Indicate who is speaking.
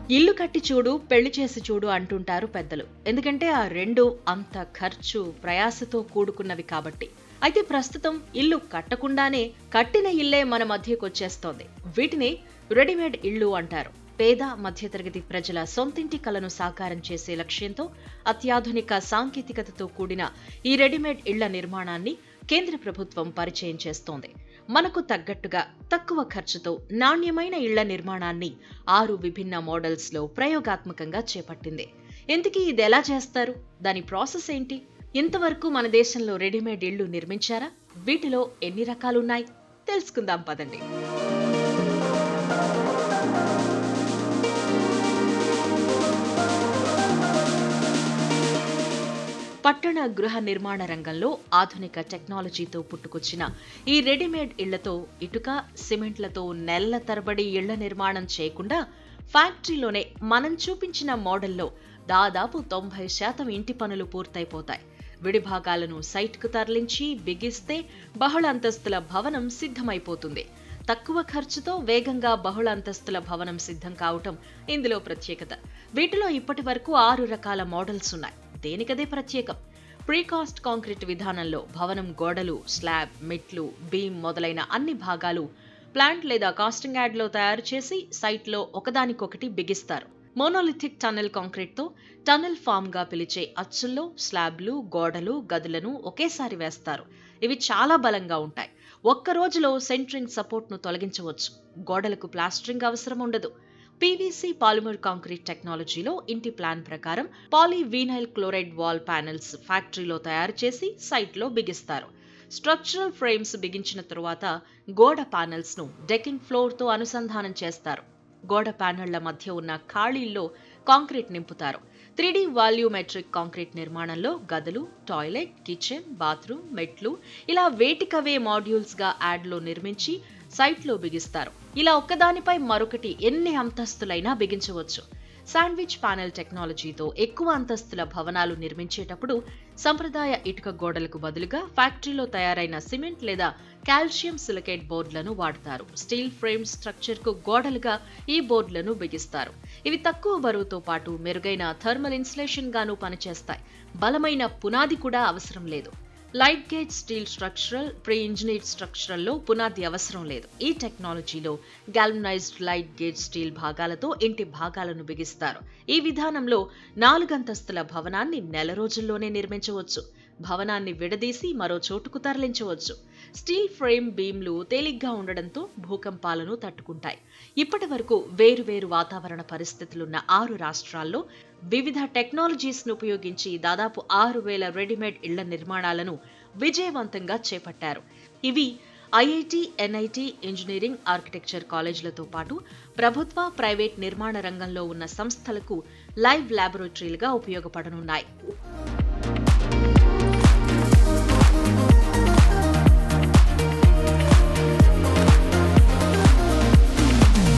Speaker 1: ఇల్లు కట్టి చూడు పెళ్లి చేసి చూడు అంటుంటారు పెద్దలు ఎందుకంటే ఆ రెండు అంత ఖర్చు ప్రయాసతో కూడుకున్నవి కాబట్టి అయితే ప్రస్తుతం ఇల్లు కట్టకుండానే కట్టిన ఇల్లే మన మధ్యకు వచ్చేస్తోంది వీటిని రెడీమేడ్ ఇళ్ళు అంటారు పేద మధ్యతరగతి ప్రజల సొంతింటి కలను సాకారం చేసే లక్ష్యంతో అత్యాధునిక సాంకేతికతతో కూడిన ఈ రెడీమేడ్ ఇళ్ల నిర్మాణాన్ని కేంద్ర ప్రభుత్వం పరిచయం చేస్తోంది మనకు తగ్గట్టుగా తక్కువ ఖర్చుతో నాణ్యమైన ఇళ్ల నిర్మాణాన్ని ఆరు విభిన్న మోడల్స్ లో ప్రయోగాత్మకంగా చేపట్టింది ఇంతకీ ఇది ఎలా చేస్తారు దాని ప్రాసెస్ ఏంటి ఇంతవరకు మన దేశంలో రెడీమేడ్ ఇళ్లు నిర్మించారా వీటిలో ఎన్ని రకాలున్నాయి తెలుసుకుందాం పదండి పట్టణ గృహ నిర్మాణ రంగంలో ఆధునిక టెక్నాలజీతో పుట్టుకొచ్చిన ఈ రెడీమేడ్ ఇళ్లతో ఇటుక సిమెంట్లతో నెలల తరబడి ఇళ్ల నిర్మాణం చేయకుండా ఫ్యాక్టరీలోనే మనం చూపించిన మోడల్లో దాదాపు తొంభై శాతం ఇంటి పనులు పూర్తయిపోతాయి విడిభాగాలను సైట్కు తరలించి బిగిస్తే బహుళ అంతస్తుల భవనం సిద్ధమైపోతుంది తక్కువ ఖర్చుతో వేగంగా బహుళ అంతస్తుల భవనం సిద్ధం కావటం ఇందులో ప్రత్యేకత వీటిలో ఇప్పటి వరకు ఆరు రకాల మోడల్స్ ఉన్నాయి దేనికదే ప్రత్యేకం ప్రీకాస్ట్ కాంక్రీట్ విధానంలో భవనం గోడలు స్లాబ్ మెట్లు బీమ్ మొదలైన అన్ని భాగాలు ప్లాంట్ లేదా కాస్టింగ్ యార్డ్లో తయారు చేసి సైట్లో ఒకదానికొకటి బిగిస్తారు మోనోలిథిక్ టన్నెల్ కాంక్రీట్తో టన్నెల్ ఫామ్ గా పిలిచే అచ్చుల్లో స్లాబ్లు గోడలు గదులను ఒకేసారి వేస్తారు ఇవి చాలా బలంగా ఉంటాయి ఒక్క రోజులో సెంట్రింగ్ సపోర్ట్ను తొలగించవచ్చు గోడలకు ప్లాస్టరింగ్ అవసరం ఉండదు పీవీసీ పాలిమర్ కాంక్రీట్ టెక్నాలజీలో ఇంటి ప్లాన్ ప్రకారం పాలీవీనైల్ క్లోరైడ్ వాల్ ప్యానెల్స్ ఫ్యాక్టరీలో తయారు చేసి సైట్లో బిగిస్తారు స్ట్రక్చరల్ ఫ్రేమ్స్ బిగించిన తరువాత గోడ ప్యానెల్స్ ను డెకింగ్ ఫ్లోర్ తో అనుసంధానం చేస్తారు గోడ ప్యానెళ్ల మధ్య ఉన్న ఖాళీల్లో కాంక్రీట్ నింపుతారు త్రీడీ వాల్యూమెట్రిక్ కాంక్రీట్ నిర్మాణంలో గదులు టాయిలెట్ కిచెన్ బాత్రూమ్ మెట్లు ఇలా వేటికవే మాడ్యూల్స్ గా యాడ్లో నిర్మించి సైట్లో బిగిస్తారు ఇలా ఒక్కదానిపై మరొకటి ఎన్ని అంతస్తులైనా బిగించవచ్చు శాండ్విచ్ ప్యానెల్ టెక్నాలజీతో ఎక్కువ అంతస్తుల భవనాలు నిర్మించేటప్పుడు సంప్రదాయ ఇటుక గోడలకు బదులుగా ఫ్యాక్టరీలో తయారైన సిమెంట్ లేదా కాల్షియం సిలికేట్ బోర్డులను వాడతారు స్టీల్ ఫ్రేమ్ స్ట్రక్చర్ కు గోడలుగా ఈ బోర్డులను బిగిస్తారు ఇవి తక్కువ బరువుతో పాటు మెరుగైన థర్మల్ ఇన్సులేషన్ గాను పనిచేస్తాయి బలమైన పునాది కూడా అవసరం లేదు light gauge steel structural pre engineered స్ట్రక్చరల్లో పునాది అవసరం లేదు ఈ టెక్నాలజీలో గాల్వనైజ్డ్ లైట్ గేజ్ స్టీల్ భాగాలతో ఇంటి భాగాలను బిగిస్తారు ఈ విధానంలో నాలుగంతస్తుల భవనాన్ని నెల రోజుల్లోనే నిర్మించవచ్చు భవనాన్ని విడదీసి మరో చోటుకు తరలించవచ్చు స్టీల్ ఫ్రేమ్ బీమ్లు తేలిగ్గా ఉండడంతో భూకంపాలను తట్టుకుంటాయి ఇప్పటి వరకు వేరువేరు వాతావరణ పరిస్థితులున్న ఆరు రాష్ట్రాల్లో వివిధ టెక్నాలజీస్ ను ఉపయోగించి దాదాపు ఆరు వేల రెడీమేడ్ ఇళ్ల నిర్మాణాలను విజయవంతంగా చేపట్టారు ఇవి ఐఐటి ఎన్ఐటి ఇంజనీరింగ్ ఆర్కిటెక్చర్ కాలేజీలతో పాటు ప్రభుత్వ ప్రైవేట్ నిర్మాణ రంగంలో ఉన్న సంస్థలకు లైవ్ ల్యాబొరేటరీలుగా ఉపయోగపడనున్నాయి